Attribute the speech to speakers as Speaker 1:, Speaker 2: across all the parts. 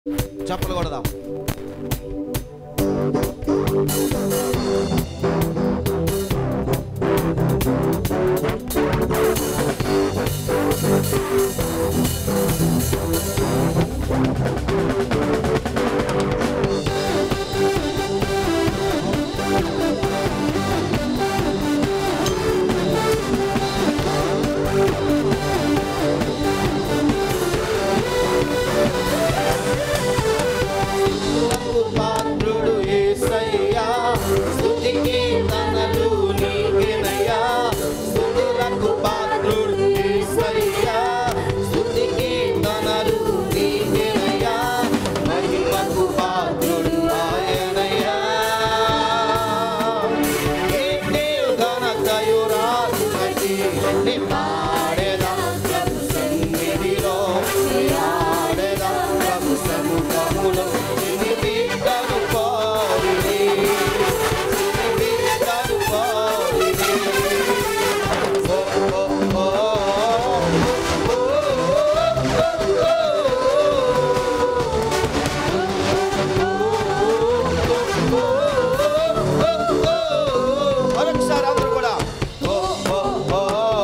Speaker 1: చప్పలు కొడదాం పాత్రుడు యేసయ్యా స్తుతికి తనలు నీకెనయ్యా స్తుతులకు పాత్రుడు యేసయ్యా స్తుతికి తనలు నీకెనయ్యా మహిమకు పాత్రుడు ఆయనయ్యా కీర్తి ఘనతయు రాజునకి నీ పాడేదా ప్రభు సన్నిధిలో నీ ఆడేదా ప్రభు సముఖములో నీ బిడ్డను కోరిని నీ బిడ్డను కోరిని ఓ ఓ ఓ మరొకసారి అందరూ కూడా ఓ ఓ ఓ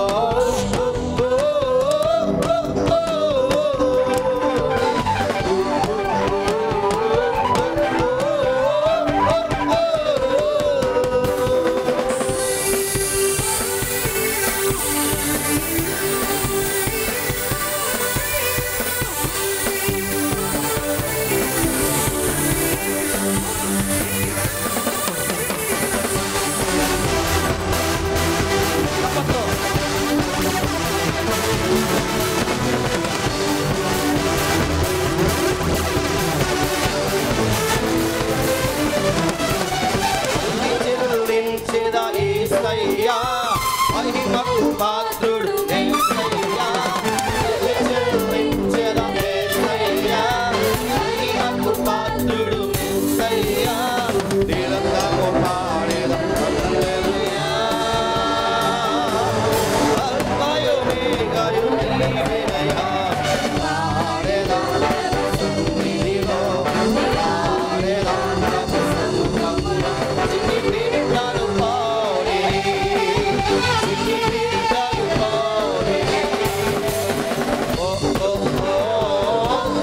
Speaker 1: చెల్లించిన యేసయ్యా మహిమకు పాత్రుడు యేసయ్యా చెల్లించిన యేసయ్యా మహిమకు పాత్రుడు యేసయ్యా నిరంతరము పాడేద హల్లెలూయా అల్ఫాయు ఓమేగాయు నీవేనయ్యా పాడేద సన్నిధిలో పాడేద ప్రభు సముఖములో చిన్ని బిడ్డలు పాడే చిన్ని బిడ్డలు పాడే ఓ ఓ ఓ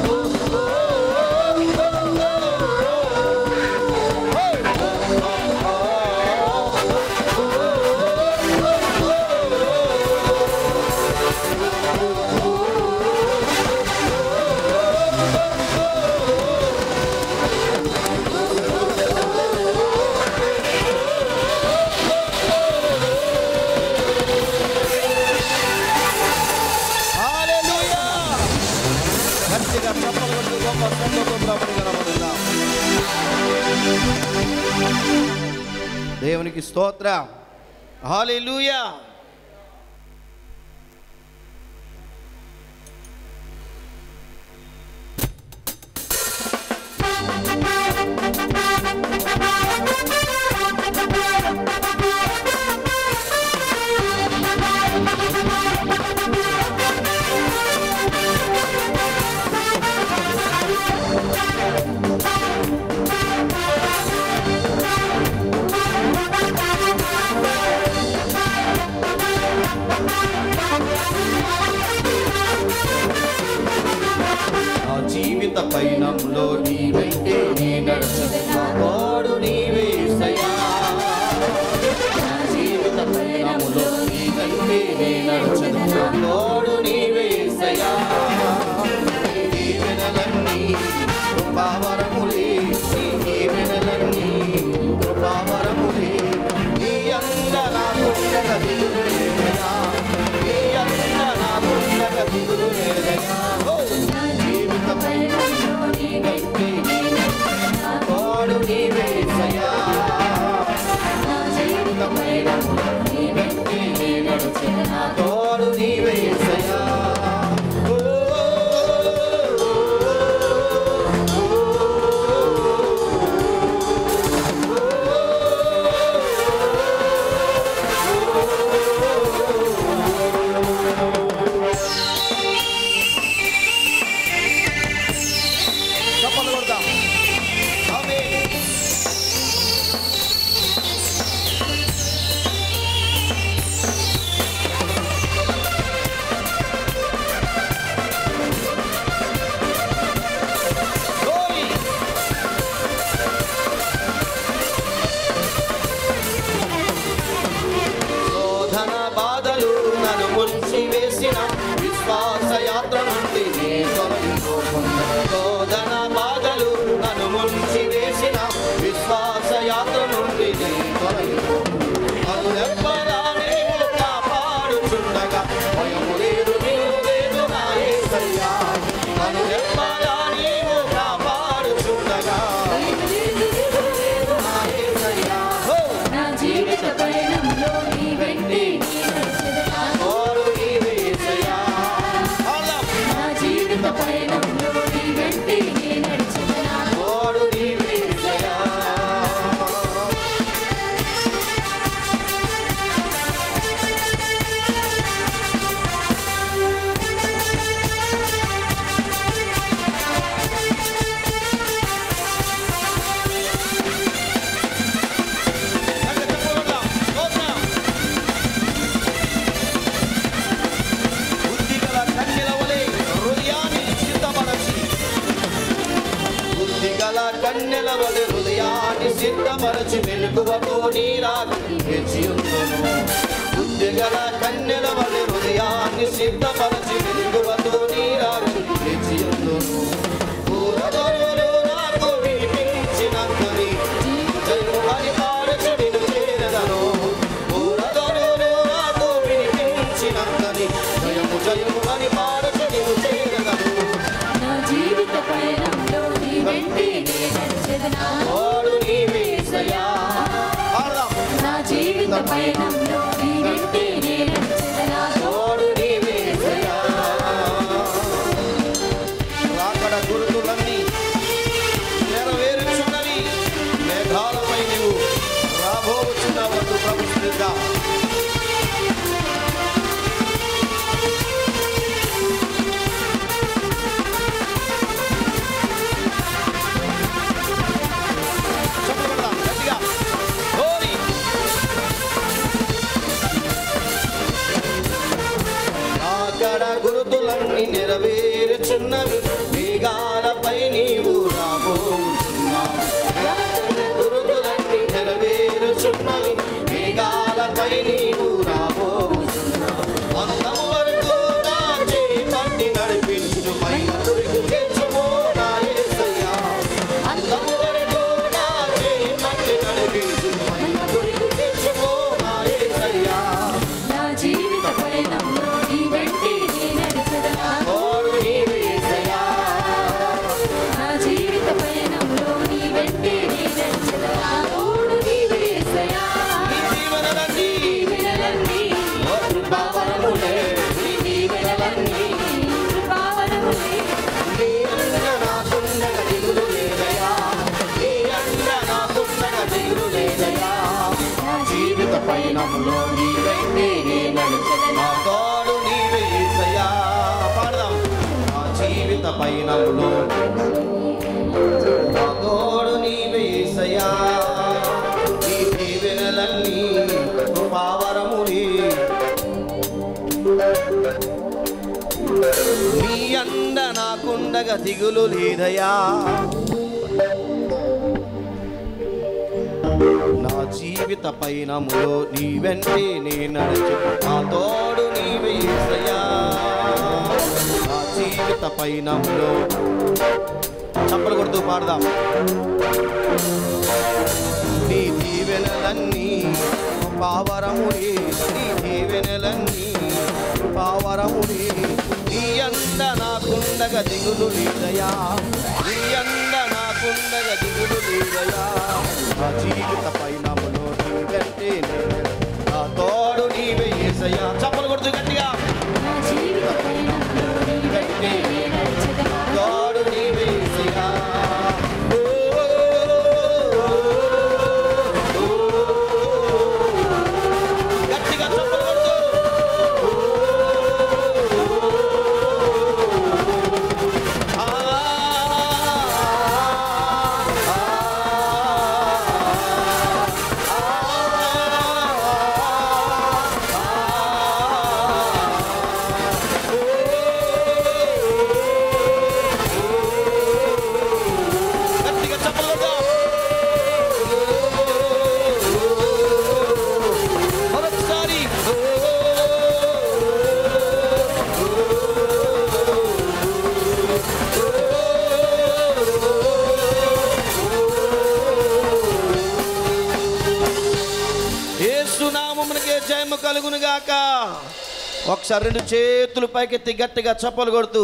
Speaker 1: హల్లెలూయా గట్టిగా చప్పలు కొట్టి గొప్ప సంతోషం ప్రభుని కనబడుదాం దేవునికి స్తోత్ర హల్లెలూయా నా జీవిత పయనంలో నీ వెంటే నీ నడుచున్న తోడు నీవే యేసయ్యా. నా జీవిత పయనంలో నీ వెంటే నీ నడుచున్న తోడు నీవే యేసయ్యా. నీ దీవెనలన్నీ కృపావరములే, నీ దీవెనలన్నీ కృపావరములే. నీ అంద నాకుండగా దిగులు లేదయ్యా. నీ అంద నాకుండగా దిగులు లేదయ్యా. ఓ! తోడు నీవే యేసయ్యా. జీవితమైన తోడు బుద్ధి గల కన్నెల వలె హృదయాన్ని సిద్ధపరచి మెలకువతో నీరాగని వేచి ఉందును బుద్ధి గల కన్నెల వలె హృదయాన్ని సిద్ధపరచి మెలకువతో నీరాగని వేచి ఉందును పూర్వదరులు నాకు వినిపించినంతని జయము అని పాడచి నిన్ను చేరదను పూర్వదరులు నాకు వినిపించినంతని జయము జయము అని పాడచి నిన్ను చేరదను
Speaker 2: నా జీవిత పయనంలో నీ వెంటే నే నడిచెదనా
Speaker 1: తోడు నీవేసయ్యా పాడదాం
Speaker 2: నా జీవిత పయనంలో నీ వెంటే నే నడిచెదనా
Speaker 1: తోడు నీవేసయ్యా రాకడ గుర్తులన్నీ నెరవేరుచున్నవి మేఘాలపై నీవు రాబోచున్నవద్దు ప్రభు శ్రీగా చెప్పబడదాం గట్టిగా హోరీ అక్కడ గురుతులన్నీ నెరవేరుచున్నవి మేఘాలపై నీవు రాబోచున్నావు అక్కడ గురుతులన్నీ నెరవేరుచున్నవి మేఘాలపై నీవు రాబోచున్నావు అందము వరకు నా చేయి పట్టి నడిపించు మైన దొరికి తెచ్చుమో నా యేసయ్యా అందము వరకు నా చేయి పట్టి నడిపించు మైన దొరికి తెచ్చుమో నా యేసయ్యా
Speaker 2: నా జీవిత పయనంలో నీ వెంటే నే నడిచెదనా
Speaker 1: తోడు నీవేసయ్యా
Speaker 2: నా జీవిత పయనంలో నీ వెంటే నే నడిచెదనా తోడు నీవేసయ్యా
Speaker 1: నీ జీవనలన్నీ
Speaker 2: దీవెనలన్నీ
Speaker 1: కృపావరములే
Speaker 2: నీ దీవెనలన్నీ కృపావరములే
Speaker 1: నీ అండ నాకుండగ దిగులు లేదయా నీ అండ నాకుండగ దిగులు లేదయా
Speaker 2: నా జీవిత పయనంలో నీ వెంటే నే నడిచెదనా
Speaker 1: నా తోడు నీవేసయ్యా పాడదాం నా జీవిత పయనంలో నా తోడు నీవేసయ్యా నీ దీవెనలన్నీ కృపావరములే నీ అండ నాకుండగ దిగులు లేదయా నా జీవిత పయనములో నీ వెంటే నే నడిచి నా తోడు నీవే యేసయ్యా నా జీవిత పయనములో చప్పలు కొడుతూ పాడదాం నీ దీవెనలన్నీ పావరములే నీ దీవెనలన్నీ పావరములే నీ అంద నాకుండగ దిగులు లేదయా నీ అంద నాకుండగ దిగులు లేదయా నా జీవిత పైనములో నీ వెంటే నేను. నా తోడు నీవే యేసయ్యా చప్పలు కొడుతూ గట్టిగా
Speaker 2: నా జీవిత పయనంలో నీ వెంటే నే నడిచెదనా
Speaker 1: తోడు నీవే యేసయ్యా ఓ, ఓ, ఓ. గట్టిగా చప్పలు కొడుతూ ఆ, గట్టిగా చప్పలు కొడదాం. మరొకసారి ఏసునామమునకే జయము కలుగును గాక ఒకసారి రెండు చేతులు పైకెత్తి గట్టిగా చప్పలు కొడుతూ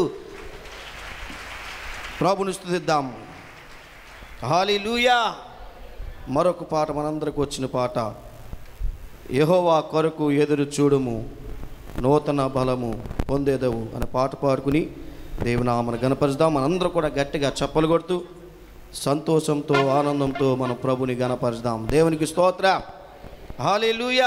Speaker 1: ప్రభుని స్థుతిద్దాం హాలీలూయా మరొక పాట మనందరికి వచ్చిన పాట యెహోవా కొరకు ఎదురు చూడుము నూతన బలము పొందేదవు అనే పాట పాడుకుని దేవునామను గణపరుద్దాం మనందరూ కూడా గట్టిగా చప్పలు కొడుతూ సంతోషంతో ఆనందంతో మన ప్రభుని గణపరుద్దాం దేవునికి స్తోత్ర హాలీలూయా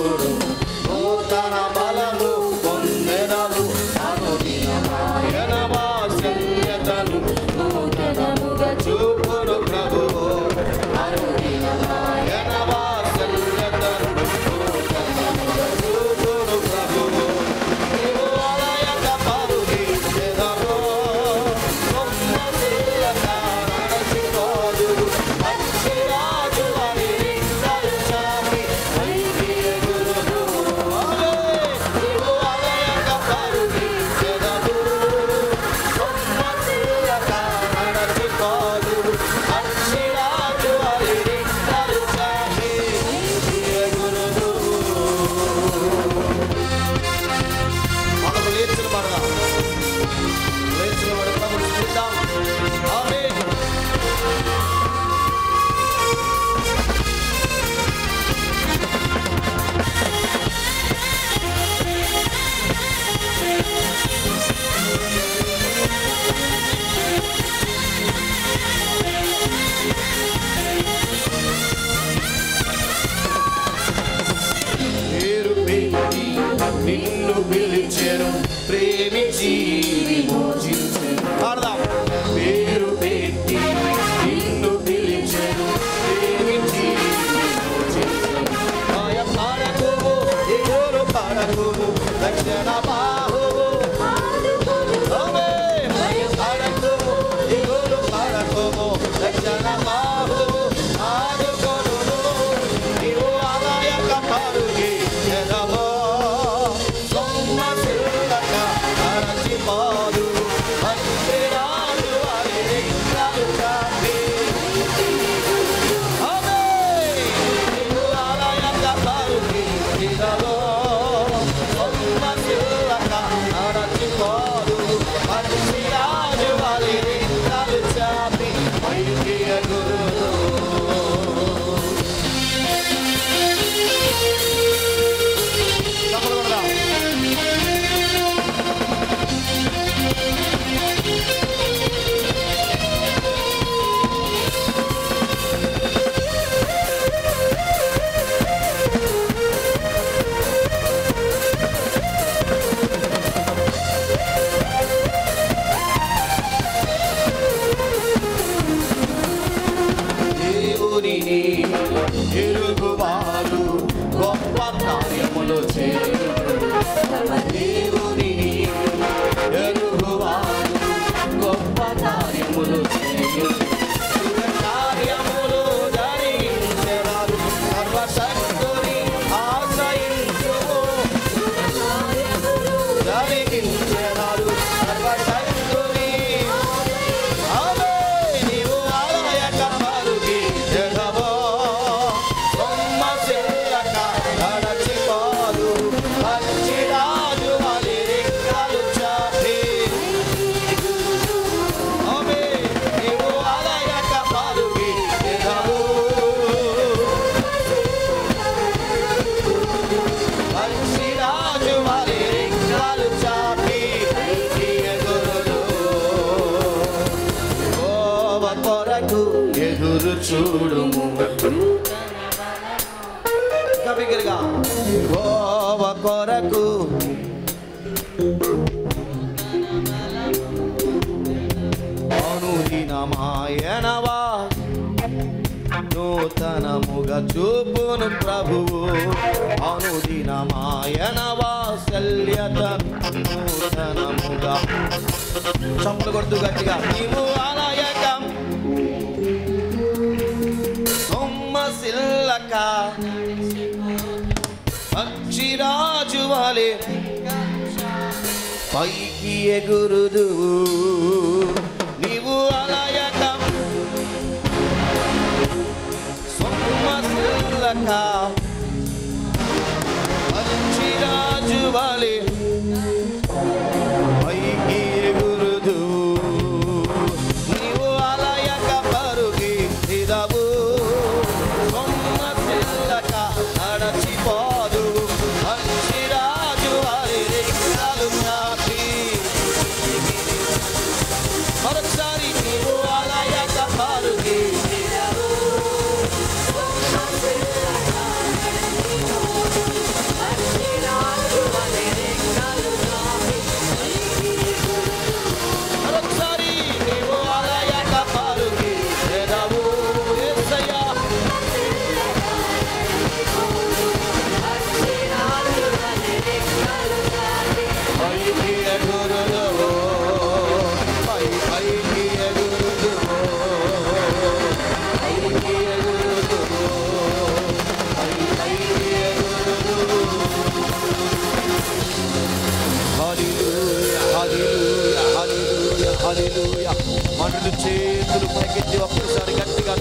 Speaker 1: చూడు నూతన బలము పొందెదవు అనుదినమాయన వాత్సల్యతను
Speaker 2: నూతనముగా
Speaker 1: చూపును ప్రభువు అనుదినమాయన వాత్సల్యతను నూతనముగా చూపును ప్రభువు నీవు అలయక పరుగెత్తెదవు సొమ్మసిల్లక నడచిపోదు పక్షిరాజు అని నిందలు చాపి పైకి ఎగురును నీవు అలయక పరుగెత్తెదవు సొమ్మసిల్లక నడచిపోదు పక్షిరాజు అని నిందలు చాపి పైకి ఎగురును మనము లేచిన పడదాం లేచిన పడి ప్రభుని స్తుతిద్దాం. ఆమేన్. పేరు పెట్టి నిన్ను పిలిచెను ప్రేమించి విమోచించెను పాడదాం పేరు పెట్టి నిన్ను పిలిచెను ప్రేమించి విమోచించెను భయపడకుము దిగులు పడకుము రక్షణ బాహువు ఆమె భయపడకుము దిగులు పడకుము రక్షణ బాహువు ఆదుకొనును నీవు ఆదాయక పరుగి ఎదవో సొమ్మసిల్లక అరచిపోదు మంచిరాజు అని రింగలు చాపి ఆమె నీవు ఆదాయక పరుగి ఎదవో సొమ్మసిల్లక అరచిపోదు మంచిరాజు అని రింగలు చాపి పైకి ఎగురుదు చప్పట్లు కొడదాం. దేవునిని ఎరుగువారు గొప్ప కార్యములు చేయు దేవునిని ఎరుగువారు గొప్ప కార్యములు చేయు శుభ కార్యములు జరిగించెదరు సర్వశక్తుని ఆశ్రయించుము జరిగించెదరు సర్వశక్తుని ఆమె నీవు ఆలయక పరుగి ఎదవో సొమ్మసిల్లక నడచిపోదు పక్షిరాజు వలి రింగలు చాపి ఆమె నీవు ఆలయక పరుగి ఎదవో పక్షిరాజు వలి రింగలు చాపి పైకి ఎగురును యెహోవా కొరకు ఎదురు చూడుము ఇంకా బిగ్గరగా యెహోవా కొరకు అనుదినమాయనవా నూతనముగా చూపును ప్రభువు అనుదినమాయన వాత్సల్యత నూతనముగా చప్పులు కొడుతూ గట్టిగా నీవు ఆలయకం సొమ్మసిల్లక పక్షిరాజు వలె పైకి ఎగురుదు నీవు ఆలయకం సొమ్మసిల్లక పక్షిరాజు వలె పైకి ఎగురుదు నీవు అలయక పరుగి ఇదవు సొమ్మసిల్లక నడచిపోదు పక్షిరాజు వారి రింగాలు చాపి మరొకసారి నీవు అలయక పరుగి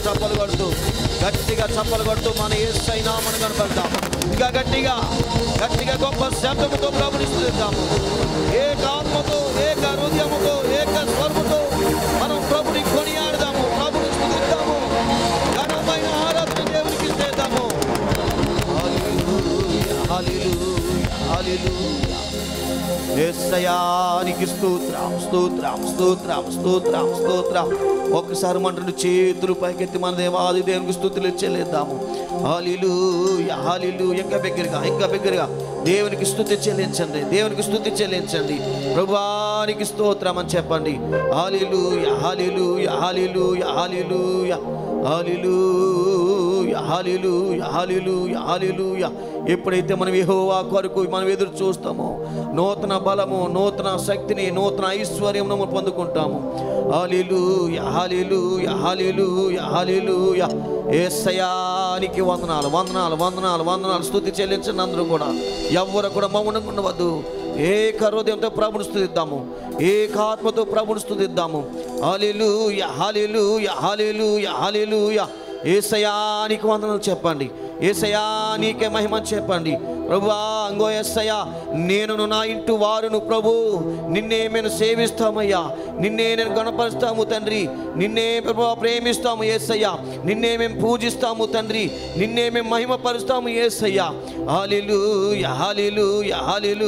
Speaker 1: చప్పలు కొడుతూ గట్టిగా చప్పలు కొడుతూ మన ఏసై నామను కనపడతాం ఇంకా గట్టిగా గట్టిగా గొప్ప శబ్దముతో ప్రభుని స్తుతిద్దాము ఏక ఆత్మతో ఏక హృదయముతో ఏక స్వరముతో మనం ప్రభుని కొనియాడదాము ప్రభుని స్తుతిద్దాము ఘనమైన ఆరాధన దేవునికి చేద్దాము హల్లెలూయా హల్లెలూయా హల్లెలూయా ఏసయానికి స్తోత్రం స్తోత్రం స్తోత్రం స్తోత్రం స్తోత్రం ఒక్కసారి మంటలు చేతులు పైకెత్తి మన దేవాది దేవునికి స్థుతులు చెల్లిద్దాము హాలిలు హాలిలు ఇంకా బిగ్గరగా ఇంకా బిగ్గరగా దేవునికి స్థుతి చెల్లించండి దేవునికి స్థుతి చెల్లించండి ప్రభువానికి స్తోత్రం అని చెప్పండి హాలిలు హాలిలు హాలిలు హాలిలు హాలిలు హాలిలు హాలిలు హాలిలు ఎప్పుడైతే మనం యెహోవా కొరకు మనం ఎదురు చూస్తామో నూతన బలము నూతన శక్తిని నూతన ఐశ్వర్యం మనం పొందుకుంటాము హాలిలు హాలిలు హాలిలు హాలిలు ఏసయానికి వందనాలు వందనాలు వందనాలు వందనాలు స్థుతి చెల్లించండి అందరూ కూడా ఎవరు కూడా మౌనంగా ఉండవద్దు ఏక హృదయంతో ప్రభుని స్థుతిద్దాము ఏకాత్మతో ప్రభుని స్థుతిద్దాము హాలిలు హాలిలు హాలిలు హాలిలు ఏసయానికి వందనాలు చెప్పండి ఏసయా నీకే మహిమ చెప్పండి ప్రభువా అంగో ఎస్సయ్యా నేను నా ఇంటి వారును ప్రభు నిన్నే మేము సేవిస్తామయ్యా నిన్నే నేను గణపరుస్తాము తండ్రి నిన్నే ప్రభు ప్రేమిస్తాము ఏసయ్యా నిన్నే మేము పూజిస్తాము తండ్రి నిన్నే మేము మహిమపరుస్తాము ఏసయ్యా హాలిలు హాలిలు హాలిలు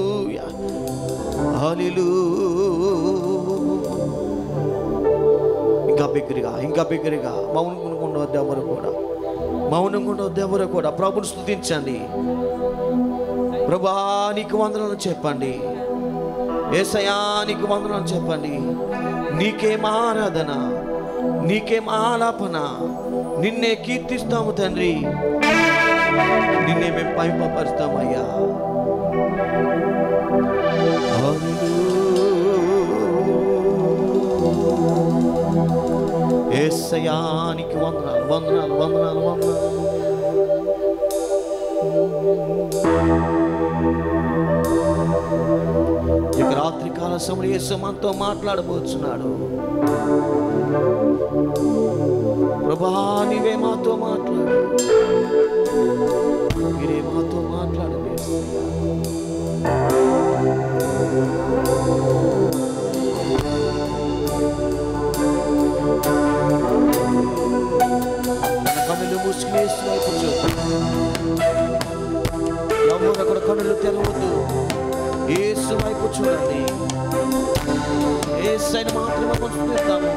Speaker 1: హాలిలు ఇంకా బిగ్గరగా ఇంకా బిగ్గరగా మౌనంగా ఉండవద్దు ఎవరు కూడా మౌనంగా ఉండవద్దు ఎవరు కూడా ప్రభుని స్థుతించండి ప్రభా నీకు వందనాలు చెప్పండి ఏసయానికి వందనాలు చెప్పండి నీకే ఆరాధన నీకే ఆలాపన నిన్నే కీర్తిస్తాము తండ్రి నిన్నే మేము పైపరుస్తామయ్యా ఏసయానికి వందనాలు వందనాలు వందనాలు వందనాలు ఇక రాత్రి కాల సమయంలో యేసు మనతో మాట్లాడబోతున్నాడు ప్రభా నీవే మాతో మాట్లాడు మీరే మాతో మాట్లాడండి యేసయ్యా. తన కన్నులు మూసుకుని యేసు వైపు చూద్దాం. ఎవరు అక్కడ కన్నులు తెరవద్దు యేసు వైపు చూడండి యేసైన మాత్రమే పంచుతాము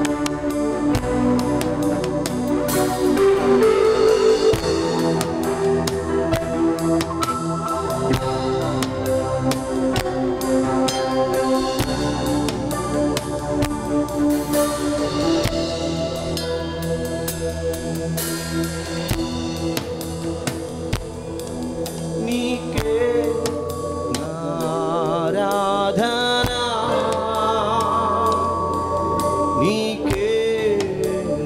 Speaker 1: నీకే నారాధన నీకే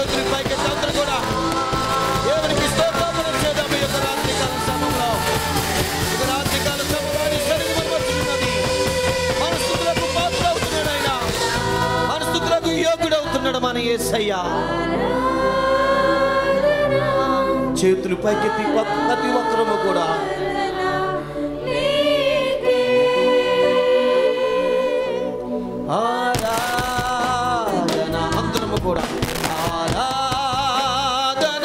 Speaker 1: చేతులు పైకి అందరూ కూడా దేవునికి స్తోత్రం చేద్దాం ఈ యొక్క రాత్రికాల సమయంలో ఈ యొక్క రాత్రికాల సమయంలో ఆయన సన్నిధి మనకు వచ్చినది మన స్థుతులకు పాత్ర అవుతున్నాడు ఆయన మన స్థుతులకు యోగుడు అవుతున్నాడు మన యేసయ్య చేతులు పైకెత్తి పక్- ప్రతి ఒక్కరము కూడా ఆరాధన అందరము కూడా ఆరాధన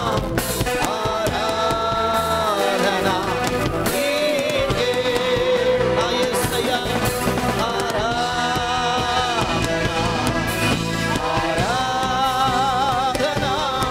Speaker 1: ఆరాధన నీకే నా యేసయ్య ఆరాధన ఆరాధన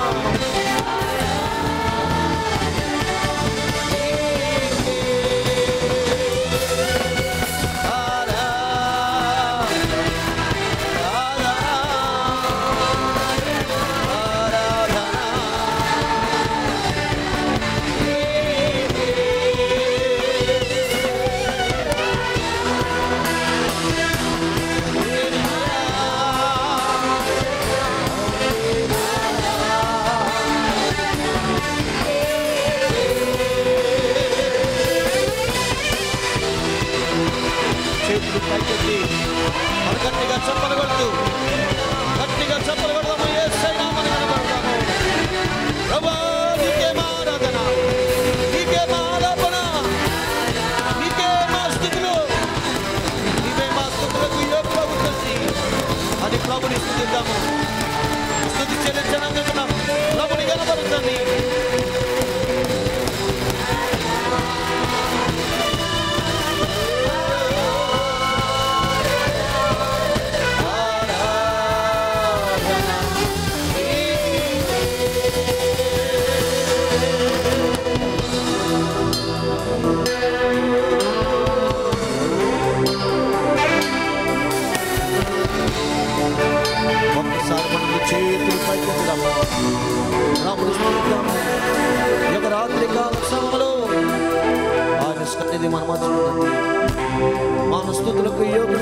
Speaker 1: చేతులు పైకెత్తి మన గట్టిగా చప్పలు కొడుతూ గట్టిగా చప్పలు కొడదాము యేసయ్య నామమున కనబడతాము ప్రభా నీకే మా ఆరాధన నీకే మా ఆలాపన నీకే మా స్థుతులు నీవే మా స్థుతులకు యోగ్య ఉంటుంది అని ప్రభుని స్థుతిద్దాము స్థుతి చెల్లించనందున ప్రభుని కనబడుతుంది ఒక్కసారి మనకు చేతులు పైకెత్తుదాము రాముడు స్థుతిద్దాము ఈ యొక్క రాత్రి కాల సమయంలో ఆయన సన్నిధి మన మధ్య ఉన్నది మన స్థుతులకు యోగ్య